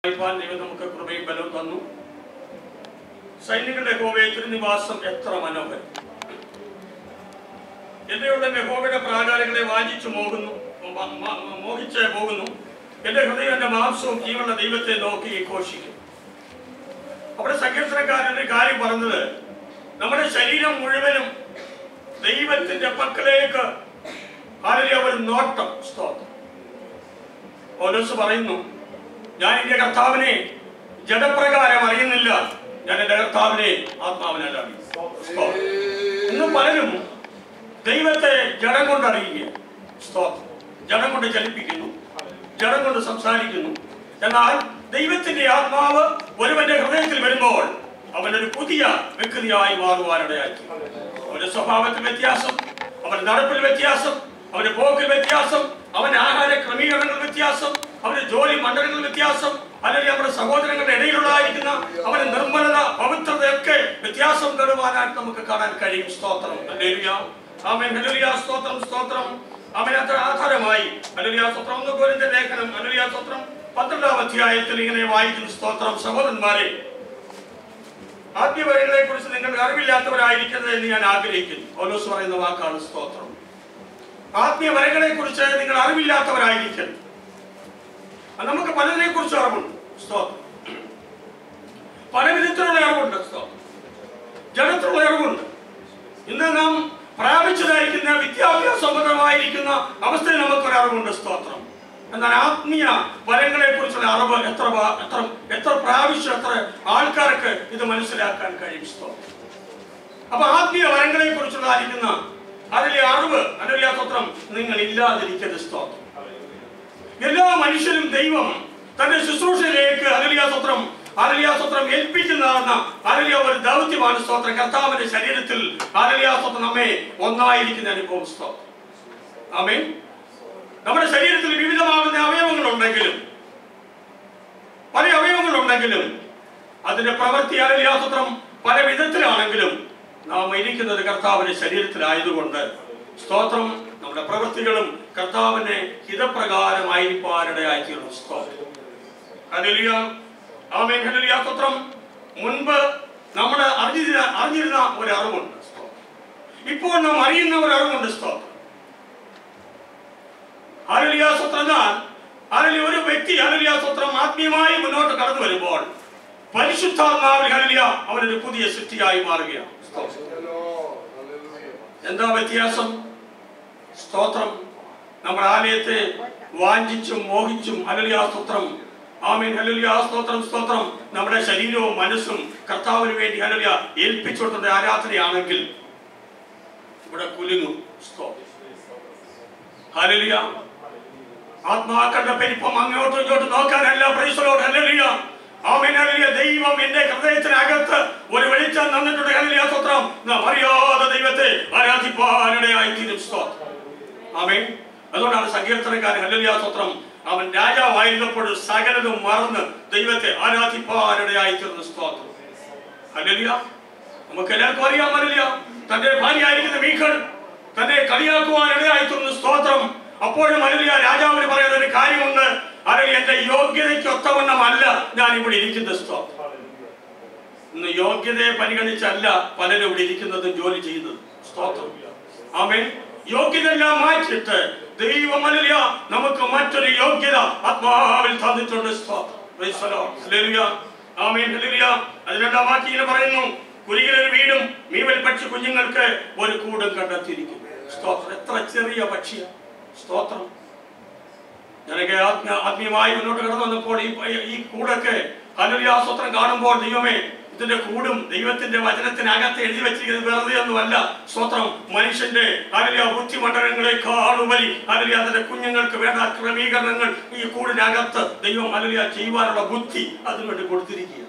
വായിപ്പാൻ ദൈവം നമുക്ക് കൃപയും ബലവും തന്നു സൈനികളുടെ ഹോവയെ തിരുനിവാസം എത്ര മനോഹരം എന്റെ ഉടൻ യഹോവയുടെ പ്രാകാരങ്ങളെ വാഞ്ചിച്ചു മോകുന്നു മ- മ- മോഹിച്ച് പോകുന്നു എന്റെ ഹൃദയം എന്റെ മാംസവും ജീവനുള്ള ദൈവത്തെ നോക്കി ഘോഷിക്കും അവിടെ സങ്കീർത്തനക്കാരൻ ഒരു കാര്യം പറഞ്ഞത് നമ്മുടെ ശരീരം മുഴുവനും ദൈവത്തിന്റെ പക്കലേക്ക് ആരുടെ ഒരു നോട്ടം സ്തോത്രം പൗലോസ് പറയുന്നു ഞാൻ എന്റെ കർത്താവിനെ ജഡപ്രകാരം അറിയുന്നില്ല ഞാൻ എന്റെ കർത്താവിനെ ആത്മാവിനാൽ അറിയും സ്തോത്രം. ഇന്ന് പലരും ദൈവത്തെ ജഡം കൊണ്ട് അറിയുക സ്തോത്രം ജഡം കൊണ്ട് ചലിപ്പിക്കുന്നു ജഡം കൊണ്ട് സംസാരിക്കുന്നു എന്നാൽ ദൈവത്തിന്റെ ആത്മാവ് ഒരുവന്റെ ഹൃദയത്തിൽ വരുമ്പോൾ അവനൊരു പുതിയ വ്യക്തിയായി മാറുവാനിടയായി അവന്റെ സ്വഭാവത്തിൽ വ്യത്യാസം അവന്റെ നടപ്പിൽ വ്യത്യാസം അവന്റെ പോക്കിൽ വ്യത്യാസം അവന്റെ ആഹാര ക്രമീകരണങ്ങൾ വ്യത്യാസം അവന്റെ ജോലി മണ്ഡലങ്ങൾ വ്യത്യാസം അല്ലെങ്കിൽ നമ്മുടെ സഹോദരങ്ങളുടെ ഇടയിലുള്ളതായിരിക്കുന്ന അവന്റെ നിർമ്മലത പവിത്രതയൊക്കെ വ്യത്യാസം കടുവാനായിട്ട് നമുക്ക് കാണാൻ കഴിയും സ്തോത്രം ഹല്ലേലൂയ. ആമേൻ ഹല്ലേലൂയ. സ്തോത്രം സ്തോത്രം അവൻ അത്ര ആധാരമായി ഹല്ലേലൂയ. സ്തോത്രം ഒന്ന് കോരിന്ത്യർ ലേഖനം ഹല്ലേലൂയ. സ്തോത്രം പന്ത്രണ്ടാം അധ്യായത്തിൽ ഇങ്ങനെ വായിക്കുന്ന സ്തോത്രം സഹോദരന്മാരെ ആദ്യവരങ്ങളെ കുറിച്ച് നിങ്ങൾ അറിവില്ലാത്തവരായിരിക്കുന്നത് എന്ന് ഞാൻ ആഗ്രഹിക്കുന്നു പൗലോസ് പറയുന്ന വാക്കാണ് സ്തോത്രം ആത്മീയവരങ്ങളെ കുറിച്ച് നിങ്ങൾ അറിവില്ലാത്തവരായിരിക്കണം അത് നമുക്ക് പലതിനെ കുറിച്ച് അറിവുണ്ട് സ്തോത്രം പല വിധത്തിലുള്ള അറിവുണ്ട് സ്തോത്രം ജഡത്തിലുള്ള അറിവുണ്ട് ഇന്ന് നാം പ്രാപിച്ചതായിരിക്കുന്ന വിദ്യാഭ്യാസ സംബന്ധമായിരിക്കുന്ന അവസ്ഥയിൽ നമുക്കൊരു അറിവുണ്ട് സ്തോത്രം എന്നാൽ ആത്മീയ വരങ്ങളെ കുറിച്ചുള്ള അറിവ് എത്ര വാ- എത്ര എത്ര പ്രാവശ്യം എത്ര ആൾക്കാർക്ക് ഇത് മനസ്സിലാക്കാൻ കഴിയും സ്തോത്രം അപ്പൊ ആത്മീയ വരങ്ങളെ കുറിച്ചുള്ള ആയിരിക്കുന്ന അതിലെ അറിവ് അതിലെ സ്തോത്രം നിങ്ങൾ ഇല്ലാതിരിക്കരുത് സ്തോത്രം എല്ലാ മനുഷ്യരും ദൈവം തന്റെ ശുശ്രൂഷയിലേക്ക് അരലിയ സ്വത്രം അരലിയ സ്വത്രം ഏൽപ്പിക്കുന്നതാണെന്ന അരലിയ ഒരു ദൗത്യമാണ് സ്തോത്രം കർത്താവിന്റെ ശരീരത്തിൽ അരലിയ സ്വത്രം നമ്മെ ഒന്നായിരിക്കുന്ന അനുഭവം സ്തോത്രം ആമേ നമ്മുടെ ശരീരത്തിൽ വിവിധമാകുന്ന അവയവങ്ങളുണ്ടെങ്കിലും പല അവയവങ്ങളുണ്ടെങ്കിലും അതിന്റെ പ്രവൃത്തി അരലിയ സ്വത്രം പല വിധത്തിലാണെങ്കിലും നാം ഇരിക്കുന്നത് കർത്താവിന്റെ ശരീരത്തിലായതുകൊണ്ട് സ്തോത്രം നമ്മുടെ പ്രവൃത്തികളും കർത്താവിന്റെ ഹിതപ്രകാരമായിരിക്കാനിടയായി തീർന്നു സ്തോത്രം ഹല്ലേലൂയ. ആമേൻ ഹല്ലേലൂയ. സ്തോത്രം മുൻപ് നമ്മൾ അറിഞ്ഞിരുന്ന അറിഞ്ഞിരുന്ന ഒരു അറിവുണ്ട് സ്തോത്രം. ഇപ്പോൾ നാം അറിയുന്ന ഒരു അറിവുണ്ട് സ്തോത്രം ഹല്ലേലൂയ സ്തോത്രം എന്നാൽ ഹല്ലേലൂയ ഒരു വ്യക്തി ഹല്ലേലൂയ സ്തോത്രം ആത്മീയമായി മുന്നോട്ട് കടന്നു വരുമ്പോൾ പരിശുദ്ധാത്മാവിൽ ഹല്ലേലൂയ അവനൊരു പുതിയ സൃഷ്ടിയായി മാറുകയാണ് സ്തോത്രം. എന്താ വ്യത്യാസം സ്തോത്രം നമ്മുടെ ആലയത്തെ വാഞ്ചിച്ചും മോഹിച്ചും ഹല്ലേലൂയ സ്തോത്രം ആമീൻ ഹല്ലേലൂയ സ്തോത്രം സ്തോത്രം നമ്മുടെ ശരീരവും മനസ്സും കർത്താവിന് വേണ്ടി ഹല്ലേലൂയ ഏൽപ്പിച്ചു കൊടുത്ത ആരാധനയാണെങ്കിൽ ഇവിടെ കുലുങ്ങും സ്തോത്രം ഹല്ലേലൂയ ആത്മാക്കളുടെ പെരുപ്പം അങ്ങോട്ടും ഇങ്ങോട്ടും നോക്കാനല്ല പ്രൈസലോട് ഹല്ലേലൂയ ആമേൻ ഹല്ലേലൂയ ദൈവം എന്റെ ഹൃദയത്തിനകത്ത് ഒരു വെളിച്ചം തന്നിട്ടുണ്ട് ഹല്ലേലൂയ സ്തോത്രം നാം അറിയാതെ ദൈവത്തെ ആരാധിപ്പാനിടയായി തീരും സ്തോത്രം ആമേൻ അതുകൊണ്ടാണ് സങ്കീർത്തനക്കാരൻ ഹല്ലേലൂയ സ്തോത്രം അവൻ രാജാവായിരുന്നപ്പോൾ സകലതും മറന്ന് ദൈവത്തെ ആരാധിപ്പാനിടയായി തീർന്ന സ്തോത്രം ഹല്ലേലൂയ നമുക്ക് എല്ലാവർക്കും അറിയാൻ പറ്റില്ല തന്റെ ഭാര്യയായിരിക്കുന്ന മീഖൾ തന്നെ കളിയാക്കുവാനിടയായി തീർന്ന സ്തോത്രം അപ്പോഴും അല്ലിയ രാജാവിന് പറയുന്ന ഒരു കാര്യമുണ്ട് അല്ലെങ്കിൽ എന്റെ യോഗ്യതയ്ക്ക് ഒത്തവണ്ണമല്ല ഞാൻ ഇവിടെ ഇരിക്കുന്ന സ്തോത്രം ഇന്ന് യോഗ്യതയെ പരിഗണിച്ചല്ല പലരും ഇവിടെ ഇരിക്കുന്നതും ജോലി ചെയ്യുന്നത് സ്തോത്രം ആമേൻ യോഗ്യത എല്ലാം മാറ്റിയിട്ട് ദൈവമല്ല നമുക്ക് മറ്റൊരു യോഗ്യത ആത്മാവിൽ തന്നിട്ടുണ്ട് സ്തോത്രം Praise the Lord. Hallelujah. ആമേൻ ഹല്ലേലൂയ അതിനെന്താ വാക്യം ഇങ്ങനെ പറയുന്നു കുരികിലൊരു വീടും മീവൽ പക്ഷി കുഞ്ഞുങ്ങൾക്ക് ഒരു കൂടും കണ്ടെത്തിയിരിക്കുന്നു സ്തോത്രം എത്ര ചെറിയ പക്ഷിയ സ്തോത്രം ഞാനൊക്കെ ആത്മ ആത്മീയമായി മുന്നോട്ട് കടന്നു വന്നപ്പോൾ ഈ ഈ കൂടൊക്കെ ഹല്ലേലൂയ സ്തോത്രം കാണുമ്പോൾ ദൈവമേ ഇതിന്റെ കൂടും ദൈവത്തിന്റെ വചനത്തിനകത്ത് എഴുതി വെച്ചിരിക്കുന്നത് വെറുതെ ഒന്നുമല്ല സ്തോത്രം മനുഷ്യന്റെ ഹല്ലേലൂയ ബുദ്ധിമണ്ഡലങ്ങളെക്കാളുപരി ഹല്ലേലൂയ അതിന്റെ കുഞ്ഞുങ്ങൾക്ക് വേണ്ട ക്രമീകരണങ്ങൾ ഈ കൂടിനകത്ത് ദൈവം ഹല്ലേലൂയ ചെയ്യുവാനുള്ള ബുദ്ധി അതിനുവേണ്ടി കൊടുത്തിരിക്കുക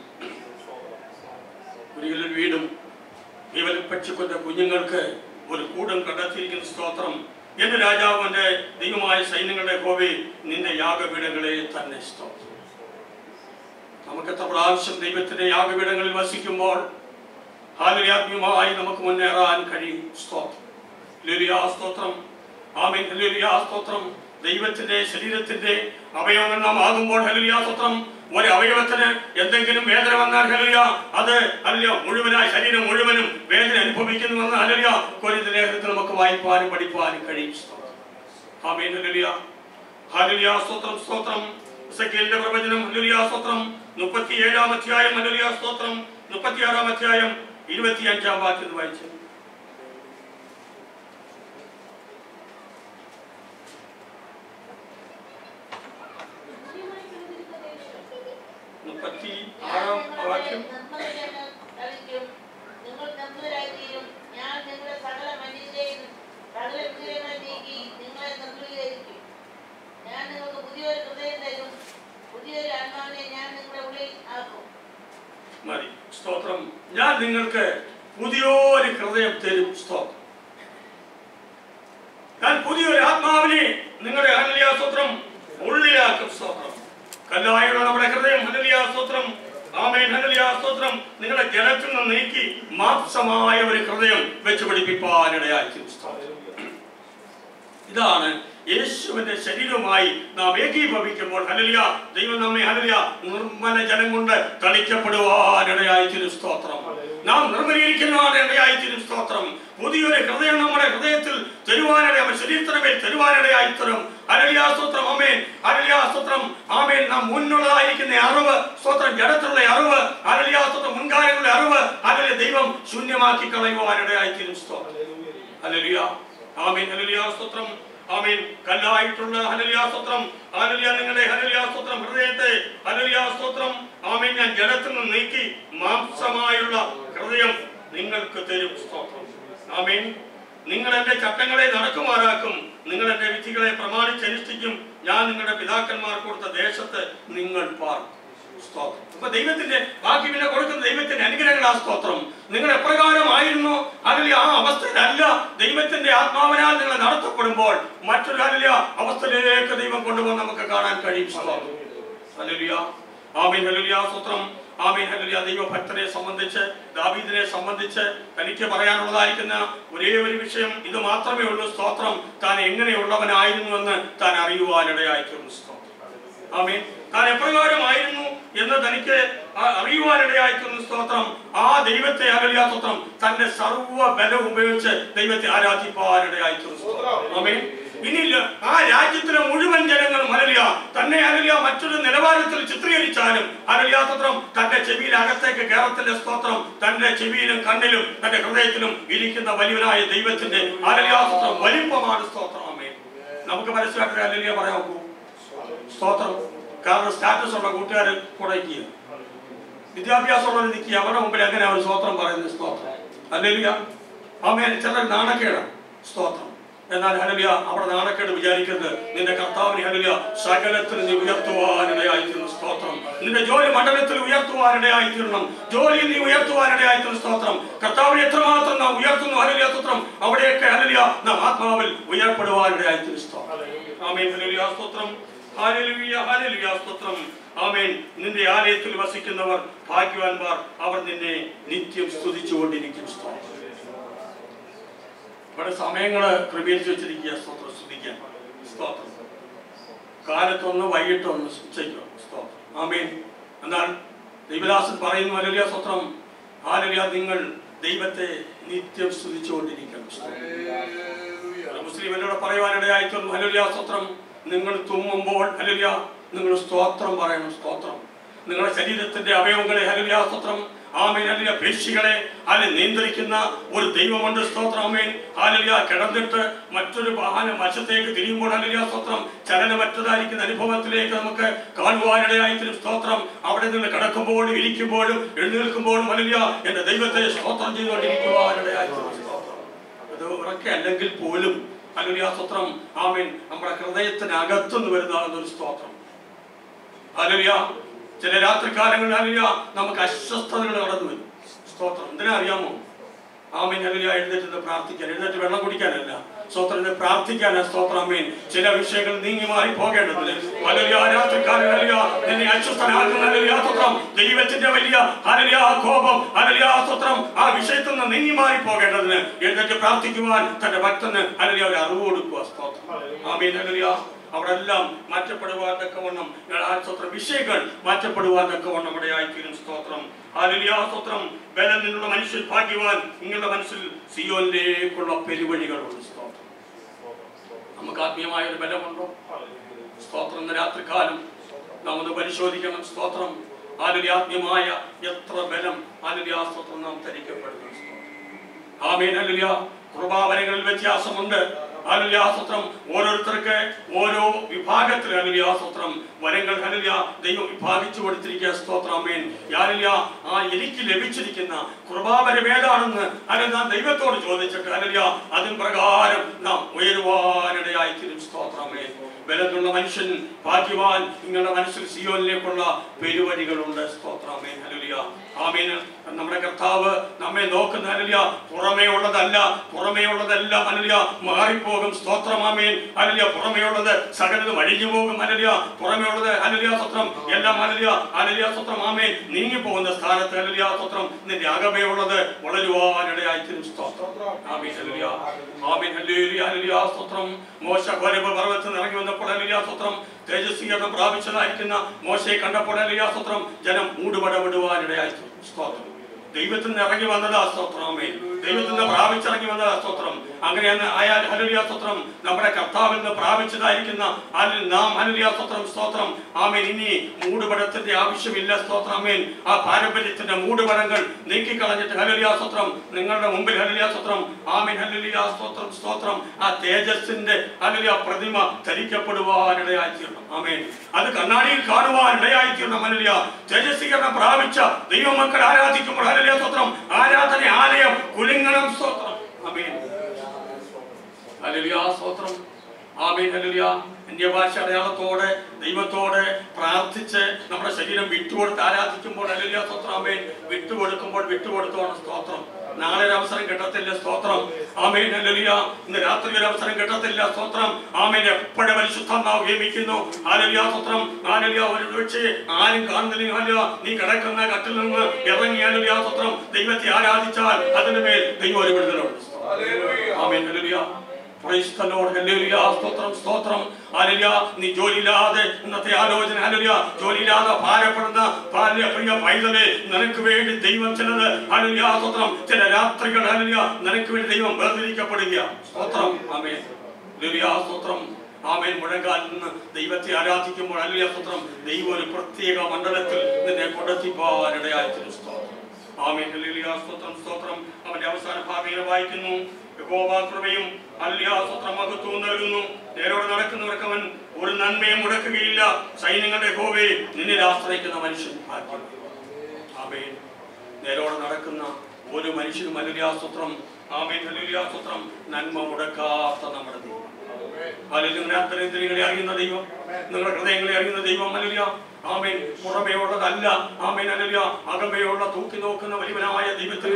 ഒരിക്കലും വീടും ഇവൽ പക്ഷിക്കൊണ്ട കുഞ്ഞുങ്ങൾക്ക് ഒരു കൂടും കണ്ടെത്തിയിരിക്കുന്ന സ്തോത്രം എന്റെ രാജാവിന്റെ ദൈവമായ സൈന്യങ്ങളുടെ കോവി നിന്റെ യാഗപീഠങ്ങളെ തന്നെ സ്തോത്രം നമുക്ക് എത്ര പ്രാവശ്യം ദൈവത്തിന്റെ യാഗപീഠങ്ങളിൽ വസിക്കുമ്പോൾ ഹാലുയാത്മ്യമായി നമുക്ക് മുന്നേറാൻ കഴിയും സ്തോത്രം ലുലിയാ സ്തോത്രം ആമീൻ ലുലിയാ സ്തോത്രം ദൈവത്തിന്റെ ശരീരത്തിന്റെ അവയവങ്ങൾ നാം ആകുമ്പോൾ ഹലുലിയാ സ്തോത്രം ഒരു അവയവത്തിന് എന്തെങ്കിലും വേദന വന്നാൽ ഹലിയ അത് അല്ലയോ മുഴുവനായി ശരീരം മുഴുവനും വേദന അനുഭവിക്കുന്നുവെന്ന് ഹലിയ കൊരിന്ത ലേഖനത്തിൽ നമുക്ക് വായിപ്പാനും പഠിപ്പാനും കഴിയും ആമേൻ ഹല്ലേലൂയ ഹല്ലേലൂയ സ്തോത്രം സ്തോത്രം എസെക്കിയേലിന്റെ പ്രവചനം ഹല്ലേലൂയ സ്തോത്രം മുപ്പത്തിയേഴാം അധ്യായം ഹല്ലേലൂയ സ്തോത്രം മുപ്പത്തിയാറാം അധ്യായം ഇരുപത്തിയഞ്ചാം വാക്യം വായിച്ചു മുപ്പത്തി ആറാം വാക്യം നിങ്ങൾ നമ്പൂരായിത്തീരും ഞാൻ നിങ്ങളുടെ സകല മനുഷ്യരെയും സകല വിഗ്രഹങ്ങളെ നീക്കി നിങ്ങളെ നിർമ്മലീകരിക്കും ഞാൻ നിങ്ങൾക്ക് പുതിയൊരു ഹൃദയം തരും പുതിയൊരു ആത്മാവിനെ ഞാൻ നിങ്ങളുടെ ഉള്ളിൽ ആക്കും മതി സ്തോത്രം ഞാൻ നിങ്ങൾക്ക് പുതിയൊരു ഹൃദയം തരും സ്തോത്രം ഞാൻ പുതിയൊരു ആത്മാവിനെ നിങ്ങളുടെ ഹല്ലേലൂയ സ്തോത്രം ഉള്ളിലാക്കും സ്തോത്രം കല്ലായുള്ള നമ്മുടെ ഹൃദയം ഹല്ലേലൂയ സ്തോത്രം ആമേൻ ഹല്ലേലൂയ സ്തോത്രം നിങ്ങളുടെ ജലത്തിൽ നിന്ന് നീക്കി മാംസമായ ഒരു ഹൃദയം വെച്ച് പിടിപ്പിക്കാനിടയായിരിക്കും സ്തോത്രം ഇതാണ് യേശുവിന്റെ ശരീരവുമായി നാം ഏകീഭവിക്കുമ്പോൾ ഹലലിയ ദൈവം നമ്മെ ഹലലിയ നിർമ്മല ജലം കൊണ്ട് തളിക്കപ്പെടുവാനിടയായിത്തീരും സ്തോത്രം നാം നിർമ്മലീകരിക്കുവാനിടയായിത്തീരും സ്തോത്രം പുതിയൊരു ഹൃദയം നമ്മുടെ ഹൃദയത്തിൽ തരുവാനിട നമ്മുടെ ശരീരത്തിന് മേൽ തരുവാനിടയായിത്തരും അരലിയാ സ്തോത്രം അമേൻ അരലിയാ സ്തോത്രം ആമേൻ നാം മുന്നുള്ളതായിരിക്കുന്ന അറിവ് സ്തോത്രം ജഡത്തിലുള്ള അറിവ് അരലിയാ സ്തോത്രം മുൻകാലങ്ങളുടെ അറിവ് അരലിയ ദൈവം ശൂന്യമാക്കി കളയുവാനിടയായിത്തീരും സ്തോത്രം ഹല്ലേലൂയ ആമേൻ ഹല്ലേലൂയ സ്തോത്രം ആമേൻ കല്ലായിട്ടുള്ള ഹല്ലേലൂയ സ്തോത്രം ഹല്ലേലൂയ നിങ്ങളുടെ ഹല്ലേലൂയ സ്തോത്രം ഹൃദയത്തെ ഹല്ലേലൂയ സ്തോത്രം ആമേൻ ഞാൻ ജഡത്തിൽ നിന്ന് നീക്കി മാംസമായുള്ള ഹൃദയം നിങ്ങൾക്ക് തരും സ്തോത്രം ആമേൻ നിങ്ങൾ എന്റെ ചട്ടങ്ങളെ നടക്കുമാറാക്കും നിങ്ങൾ എന്റെ വിധികളെ പ്രമാണിച്ചനുഷ്ഠിക്കും ഞാൻ നിങ്ങളുടെ പിതാക്കന്മാർ കൊടുത്ത ദേശത്ത് നിങ്ങൾ പാർക്കും സ്തോത്രം അപ്പൊ ദൈവത്തിന്റെ ബാക്കി പിന്നെ കൊടുക്കുന്ന ദൈവത്തിന്റെ അനുഗ്രഹങ്ങളാ സ്തോത്രം നിങ്ങൾ എപ്രകാരമായിരുന്നു അതിൽ ആ അവസ്ഥയിലല്ല ദൈവത്തിന്റെ ആത്മാവിനാൽ നിങ്ങൾ നടത്തപ്പെടുമ്പോൾ മറ്റൊരു അതിലെ അവസ്ഥയിലേക്ക് ദൈവം കൊണ്ടുപോകാൻ നമുക്ക് കാണാൻ കഴിയും സ്തോത്രം ഹല്ലേലൂയ ആമീൻ ഹല്ലേലൂയ സ്തോത്രം ആമീൻ ഹല്ലേലൂയ ദൈവഭക്തരെ സംബന്ധിച്ച് ദാവീദിനെ സംബന്ധിച്ച് തനിക്ക് പറയാനുള്ളതായിരിക്കുന്ന ഒരേ ഒരു വിഷയം ഇത് മാത്രമേ ഉള്ളൂ സ്തോത്രം താൻ എങ്ങനെയുള്ളവനായിരുന്നുവെന്ന് താൻ അറിയുവാനിടയായിട്ടുണ്ട് സ്തോത്രം ആമീൻ താൻ എപ്രകാരമായിരുന്നു എന്ന് തനിക്ക് ആ- അറിയുവാനിടയായിത്തീർന്ന സ്തോത്രം ആ ദൈവത്തെ അകലിയ സ്തോത്രം തന്റെ സർവ്വ ബലം ഉപയോഗിച്ച് ദൈവത്തെ ആരാധിപ്പാനിടയായിത്തീർന്ന സ്തോത്രം ആമീൻ ഇനിയില്ല ആ രാജ്യത്തിലെ മുഴുവൻ ജനങ്ങളും അലലിയ തന്നെ അലലിയ മറ്റൊരു നിലവാരത്തിൽ ചിത്രീകരിച്ചാലും അലലിയ സ്തോത്രം തന്റെ ചെവിയിൽ അകത്തേക്ക് കേരളത്തിന്റെ സ്തോത്രം തന്റെ ചെവിയിലും കണ്ണിലും തന്റെ ഹൃദയത്തിലും ഇരിക്കുന്ന വലിയവനായ ദൈവത്തിന്റെ അലലിയ സ്തോത്രം വലിപ്പമാണ് സ്തോത്രം ആമേൻ നമുക്ക് മനസ്സിലാക്കുക അലലിയ പറയാൻ നോക്കൂ സ്തോത്രം കാരണം സ്റ്റാറ്റസ് ഉള്ള കൂട്ടുകാർ കുടയ്ക്കുക വിദ്യാഭ്യാസമുള്ളവർ നിൽക്കുക അവരുടെ മുമ്പിൽ എങ്ങനെ അവർ സ്തോത്രം പറയുന്നത് സ്തോത്രം അല്ലെങ്കിൽ അമ്മേൻ ചിലർ നാണക്കേടാണ് സ്തോത്രം എന്നാൽ ഹനലിയ അവിടെ നാണക്കേട് വിചാരിക്കരുത് നിന്റെ കർത്താവിനെ ഹനലിയ സകലത്തിൽ നീ ഉയർത്തുവാനിടയായിത്തീരുന്നു സ്തോത്രം നിന്റെ ജോലി മണ്ഡലത്തിൽ ഉയർത്തുവാനിടയായിത്തീരണം ജോലിയിൽ നീ ഉയർത്തുവാനിടയായിത്തീരുന്നു സ്തോത്രം കർത്താവിനെ എത്രമാത്രം നാം ഉയർത്തുന്നു ഹനലിയ സ്തോത്രം അവിടെയൊക്കെ ഹനലിയ നാം ആത്മാവിൽ ഉയർപ്പെടുവാനിടയായിത്തീരുന്നു സ്തോത്രം ആമേൻ ഹനലിയ സ്തോത്രം ഹാലലുയ ഹാലലുയ സ്തോത്രം ആമേൻ നിന്റെ ആലയത്തിൽ വസിക്കുന്നവർ ഭാഗ്യവാന്മാർ അവർ നിന്നെ നിത്യം സ്തുതിച്ചുകൊണ്ടിരിക്കും സ്തോത്രം ഇവിടെ സമയങ്ങള് ക്രമീകരിച്ച് വെച്ചിരിക്കുക സ്തോത്രം സ്തുതിക്കാൻ സ്തോത്രം കാലത്തൊന്ന് വൈകിട്ടൊന്ന് ഉച്ചയ്ക്ക് സ്തോത്രം ആമേൻ എന്നാൽ ദൈവദാസൻ പറയുന്നു അലലിയ സ്തോത്രം ആലലിയ നിങ്ങൾ ദൈവത്തെ നിത്യം സ്തുതിച്ചുകൊണ്ടിരിക്കണം സ്തോത്രം മുസ്ലിം എന്നോട് പറയുവാനിടയായിട്ടുണ്ട് ഹലുലിയ സ്തോത്രം നിങ്ങൾ തുമ്മുമ്പോൾ ഹലുലിയ നിങ്ങൾ സ്തോത്രം പറയണം സ്തോത്രം നിങ്ങളുടെ ശരീരത്തിന്റെ അവയവങ്ങളെ ഹലുലിയ സ്തോത്രം ആമേൻ ഹലുലിയ പേശികളെ അതിനെ നിയന്ത്രിക്കുന്ന ഒരു ദൈവമുണ്ട് സ്തോത്രം ആമേൻ ഹാലലിയ കിടന്നിട്ട് മറ്റൊരു വാഹന വശത്തേക്ക് തിരിയുമ്പോൾ ഹലുലിയ സ്തോത്രം ചലനമറ്റതായിരിക്കുന്ന അനുഭവത്തിലേക്ക് നമുക്ക് കാണുവാനിടയായിത്തരും സ്തോത്രം അവിടെ നിന്ന് കിടക്കുമ്പോഴും ഇരിക്കുമ്പോഴും എഴുന്നേൽക്കുമ്പോഴും ഹലുലിയ എന്റെ ദൈവത്തെ സ്തോത്രം ചെയ്തുകൊണ്ടിരിക്കുവാനിടയായിത്തരും സ്തോത്രം അത് ഉറക്കെ അല്ലെങ്കിൽ പോലും അല്ലെങ്കിൽ ആ സ്തോത്രം ആമേൻ നമ്മുടെ ഹൃദയത്തിനകത്തുനിന്ന് വരുന്നതാണ് ഒരു സ്തോത്രം അലലിയ ചില രാത്രികാലങ്ങളിൽ അലലിയ നമുക്ക് അസ്വസ്ഥതകൾ കടന്നു വരും സ്തോത്രം എന്തിനാ അറിയാമോ ആമേൻ അലലിയ എഴുന്നേറ്റ് നിന്ന് പ്രാർത്ഥിക്കാൻ എഴുന്നേറ്റ് വെള്ളം കുടിക്കാനല്ല സ്തോത്രത്തിന് പ്രാർത്ഥിക്കാനാ സ്തോത്രം ആമേൻ ചില വിഷയങ്ങൾ നീങ്ങി മാറി പോകേണ്ടതിന് അലലിയ രാത്രികാലം അലലിയ നിന്നെ അസ്വസ്ഥനാക്കുന്ന അലലിയ സ്തോത്രം ദൈവത്തിന്റെ വലിയ അലലിയ കോപം അലലിയ സ്തോത്രം ആ വിഷയത്തിൽ നിന്ന് നീങ്ങി മാറി പോകേണ്ടതിന് എഴുന്നേറ്റ് പ്രാർത്ഥിക്കുവാൻ തന്റെ ഭക്തന് അലലിയ ഒരു അറിവ് കൊടുക്കുക സ്തോത്രം ആമേൻ അലലിയ അവിടെ എല്ലാം മാറ്റപ്പെടുവാൻ തക്കവണ്ണം ആ സ്തോത്രം വിഷയങ്ങൾ മാറ്റപ്പെടുവാൻ തക്കവണ്ണം ഇടയായിത്തീരും സ്തോത്രം ഹാലലിയ സ്തോത്രം ബലം നിന്നുള്ള മനുഷ്യൻ ഭാഗ്യവാൻ നിങ്ങളുടെ മനസ്സിൽ സിയോനിലേക്കുള്ള പെരുവഴികളുണ്ട് സ്തോത്രം നമുക്ക് ആത്മീയമായ ഒരു ബലമുണ്ടോ സ്തോത്രം ഇന്ന് രാത്രികാലം നാം ഒന്ന് പരിശോധിക്കണം സ്തോത്രം ആലുലി ആത്മീയമായ എത്ര ബലം ആലുലി ആ സ്തോത്രം നാം ധരിക്കപ്പെടുന്നു ആമേൻ ഹല്ലേലൂയ കൃപാവരങ്ങളിൽ വ്യത്യാസമുണ്ട് ഹല്ലേലൂയ സ്തോത്രം ഓരോരുത്തർക്ക് ഓരോ വിഭാഗത്തിൽ ഹല്ലേലൂയ സ്തോത്രം വരങ്ങൾ ഹല്ലേലൂയ ദൈവം വിഭാഗിച്ചു കൊടുത്തിരിക്കുക സ്തോത്രം ആമേൻ ഹല്ലേലൂയ ആ എനിക്ക് ലഭിച്ചിരിക്കുന്ന കൃപാവരം ഏതാണെന്ന് അത് നാം ദൈവത്തോട് ചോദിച്ചിട്ട് ഹല്ലേലൂയ അതിൻ പ്രകാരം നാം ഉയരുവാനിടയായി തീരും സ്തോത്രം ആമേൻ ബലമുള്ള മനുഷ്യൻ ഭാഗ്യവാൻ നിങ്ങളുടെ മനസ്സിൽ സിയോനിലേക്കുള്ള പെരുവഴികളുണ്ട് സ്തോത്രം ആമേൻ ഹല്ലേലൂയ ആമേൻ നമ്മുടെ കർത്താവ് നമ്മെ നോക്കുന്ന ഹല്ലേലൂയ പുറമേ ഉള്ളതല്ല പുറമേ ഉള്ളതല്ല ഹല്ലേലൂയ മാറിപ്പോകും സ്തോത്രം ആമേൻ ഹല്ലേലൂയ പുറമേ ഉള്ളത് സകലതും അഴിഞ്ഞു പോകും ഹല്ലേലൂയ പുറമേ ഉള്ളത് ഹല്ലേലൂയ സ്തോത്രം എല്ലാം ഹല്ലേലൂയ ഹല്ലേലൂയ സ്തോത്രം ആമേൻ നീങ്ങി പോകുന്ന സ്ഥാനത്ത് ഹല്ലേലൂയ സ്തോത്രം നിന്റെ അകമേ ഉള്ളത് വളരുവാനിടയായി തീരും സ്തോത്രം ആമേൻ ഹല്ലേലൂയ ആമേൻ ഹല്ലേലൂയ ഹല്ലേലൂയ സ്തോത്രം മോശ ഘോരപ പർവ്വതത്തിൽ ഇറങ്ങി വന്നപ്പോൾ ഹല്ലേലൂയ സ്തോത്രം തേജസ്വീകരണം പ്രാപിച്ചതായിരിക്കുന്ന മോശയെ കണ്ടപ്പോൾ ഹല്ലേലൂയ സ്തോത്രം ജനം മൂടുപട വിടുവാനിടയായി തീരും സ്തോത്രം ദൈവത്തിൽ നിന്ന് ഇറങ്ങി വന്നതാ സ്തോത്രം ആമേൻ ദൈവത്തിൽ നിന്ന് പ്രാപിച്ചിറങ്ങി വന്നതാ സ്തോത്രം അങ്ങനെ ആയാൽ ഹലുലിയ സ്തോത്രം നമ്മുടെ കർത്താവിൽ നിന്ന് പ്രാപിച്ചതായിരിക്കുന്ന അതിൽ നാം ഹലുലിയ സ്തോത്രം സ്തോത്രം ആമേൻ ഇനി മൂടുപടത്തിന്റെ ആവശ്യമില്ല സ്തോത്രം ആമേൻ ആ പാരമ്പര്യത്തിന്റെ മൂടുപടങ്ങൾ നീക്കിക്കളഞ്ഞിട്ട് ഹലുലിയ സ്തോത്രം നിങ്ങളുടെ മുമ്പിൽ ഹലുലിയ സ്തോത്രം ആമേൻ ഹലുലിയ സ്തോത്രം സ്തോത്രം ആ തേജസ്സിന്റെ ഹലുലിയ പ്രതിമ ധരിക്കപ്പെടുവാനിടയായി തീരണം ആമേൻ അത് കണ്ണാടിയിൽ കാണുവാനിടയായി തീരണം ഹലുലിയ തേജസ്വീകരണം പ്രാപിച്ച ദൈവമക്കൾ ആരാധിക്കുമ്പോൾ ഹലുലിയ സ്തോത്രം ആരാധന ആലയം കുലുങ്ങണം സ്തോത്രം ആമേൻ ഹല്ലേലൂയ സ്തോത്രം ആമേൻ ഹല്ലേലൂയ ഇന്ത്യ ഭാഷ അടയാളത്തോടെ ദൈവത്തോടെ പ്രാർത്ഥിച്ച് നമ്മുടെ ശരീരം വിട്ടുകൊടുത്ത് ആരാധിക്കുമ്പോൾ ഹല്ലേലൂയ സ്തോത്രം ആമേൻ വിട്ടുകൊടുക്കുമ്പോൾ വിട്ടുകൊടുത്തോണം സ്തോത്രം നാളെ ഒരു അവസരം കിട്ടത്തില്ല സ്തോത്രം ആമേൻ ഹല്ലേലൂയ ഇന്ന് രാത്രി ഒരു അവസരം കിട്ടത്തില്ല സ്തോത്രം ആമേൻ എപ്പോഴും പരിശുദ്ധാത്മാവ് നിയമിക്കുന്നു ഹല്ലേലൂയ സ്തോത്രം ഹല്ലേലൂയ ഒരു പക്ഷേ ആരും കാണുന്നില്ലെങ്കിൽ ഹല്ലേലൂയ നീ കിടക്കുന്ന കട്ടിൽ നിന്ന് ഇറങ്ങി ഹല്ലേലൂയ സ്തോത്രം ദൈവത്തെ ആരാധിച്ചാൽ അതിന് മേൽ ദൈവം ഒരു വിടുതലുണ്ട് ആമേൻ ഹല്ലേലൂയ Praise the Lord. Hallelujah. സ്തോത്രം സ്തോത്രം ഹല്ലേലൂയ നീ ജോലിയില്ലാതെ ഇന്നത്തെ ആലോചന ഹല്ലേലൂയ ജോലിയില്ലാതെ ഭാരപ്പെടുന്ന ഭാര്യ പ്രിയ പൈതലെ നിനക്ക് വേണ്ടി ദൈവം ചിലത് ഹല്ലേലൂയ സ്തോത്രം ചില രാത്രികൾ ഹല്ലേലൂയ നിനക്ക് വേണ്ടി ദൈവം വേർതിരിക്കപ്പെടുക സ്തോത്രം ആമേൻ ഹല്ലേലൂയ സ്തോത്രം ആമേൻ മുഴങ്കാലിൽ നിന്ന് ദൈവത്തെ ആരാധിക്കുമ്പോൾ ഹല്ലേലൂയ സ്തോത്രം ദൈവം ഒരു പ്രത്യേക മണ്ഡലത്തിൽ നിന്നെ കൊണ്ടെത്തിപ്പോവാനിടയായിത്തീരും സ്തോത്രം ആമേൻ ഹല്ലേലൂയ സ്തോത്രം സ്തോത്രം അവന്റെ അവസാന ഭാഗങ്ങൾ വായിക്കുന്നു യഹോവ കൃപയും ഹല്ലേലൂയ സ്തോത്രം മഹത്വവും നൽകുന്നു നേരോടെ നടക്കുന്നവർക്ക് അവൻ ഒരു നന്മയും മുടക്കുകയില്ല സൈന്യങ്ങളുടെ യഹോവേ നിന്നിൽ ആശ്രയിക്കുന്ന മനുഷ്യൻ ഭാഗ്യം ആമേൻ നേരോടെ നടക്കുന്ന ഒരു മനുഷ്യനും ഹല്ലേലൂയ സ്തോത്രം ആമേൻ ഹല്ലേലൂയ സ്തോത്രം നന്മ മുടക്കാത്ത നമ്മുടെ ദൈവം ഹല്ലേലൂയ നിങ്ങളുടെ അന്തരേന്ദ്രിയങ്ങളെ അറിയുന്ന ദൈവം നിങ്ങളുടെ ഹൃദയങ്ങളെ അറിയുന്ന ദൈവം ഹല്ലേലൂയ ആമേൻ പുറമേയുള്ളതല്ല ആമേൻ ഹല്ലേലൂയ അകമേയുള്ള തൂക്കി നോക്കുന്ന വലിയവനായ ദൈവത്തിൽ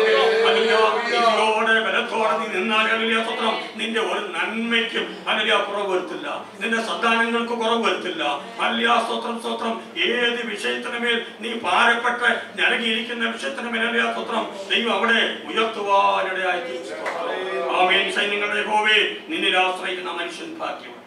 ഹല്ലേലൂയ ബലത്തോടെ നീ നിന്നാൽ ഹല്ലേലൂയ സ്തോത്രം നിന്റെ ഒരു നന്മയ്ക്കും ഹല്ലേലൂയ കുറവ് വരുത്തില്ല നിന്റെ സന്താനങ്ങൾക്ക് കുറവ് വരുത്തില്ല ഹല്ലേലൂയ സ്തോത്രം സ്തോത്രം ഏത് വിഷയത്തിനുമേൽ നീ ഭാരപ്പെട്ട് ഞരകിയിരിക്കുന്ന വിഷയത്തിനുമേൽ ഹല്ലേലൂയ സ്തോത്രം ദൈവം അവിടെ ഉയർത്തുവാനിടയായി തീരും. സ്തോത്രം. ആമേൻ സൈന്യങ്ങളുടെ യഹോവേ നിന്നിൽ ആശ്രയിക്കുന്ന മനുഷ്യൻ ഭാഗ്യം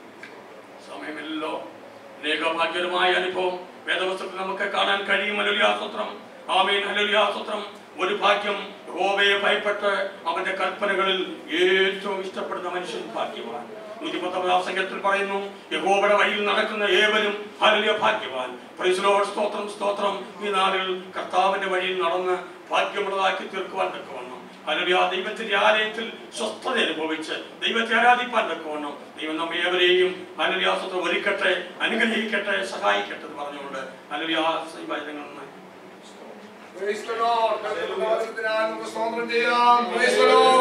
സമയമല്ലോ രേഖാഭാഗ്യകരമായ അനുഭവം വേദവസ്തുക്കൾ നമുക്ക് കാണാൻ കഴിയും ഹല്ലേലൂയാസ്തോത്രം ആമേൻ ഹല്ലേലൂയാസ്തോത്രം ഒരു ഭാഗ്യം യഹോവയെ ഭയപ്പെട്ട് അവന്റെ കൽപ്പനകളിൽ ഏറ്റവും ഇഷ്ടപ്പെടുന്ന മനുഷ്യൻ ഭാഗ്യവാൻ നൂറ്റിപ്പത്തൊമ്പതാം സംഖ്യത്തിൽ പറയുന്നു യഹോവയുടെ വഴിയിൽ നടക്കുന്ന ഏവരും ഹല്ലേലൂയ ഭാഗ്യവാൻ പ്രൈസ് ലോർഡ് സ്തോത്രം സ്തോത്രം ഈ നാളിൽ കർത്താവിന്റെ വഴിയിൽ നടന്ന് ഭാഗ്യമുള്ളതാക്കി തീർക്കുവാൻ തക്കവണ്ണം ഹല്ലേലൂയ ദൈവത്തിന്റെ ആലയത്തിൽ സ്വസ്ഥത അനുഭവിച്ച് ദൈവത്തെ ആരാധിപ്പാൻ തക്കവണ്ണം ദൈവം നമ്മെ ഏവരെയും ഹല്ലേലൂയാസ്തോത്രം ഒരുക്കട്ടെ അനുഗ്രഹിക്കട്ടെ സഹായിക്കട്ടെ എന്ന് പറഞ്ഞുകൊണ്ട് ഹല്ലേലൂയ വചനങ്ങൾ Praise the Lord. കർത്തൃനാമത്തിനായി നമുക്ക് സ്തോത്രം ചെയ്യാം Praise the Lord.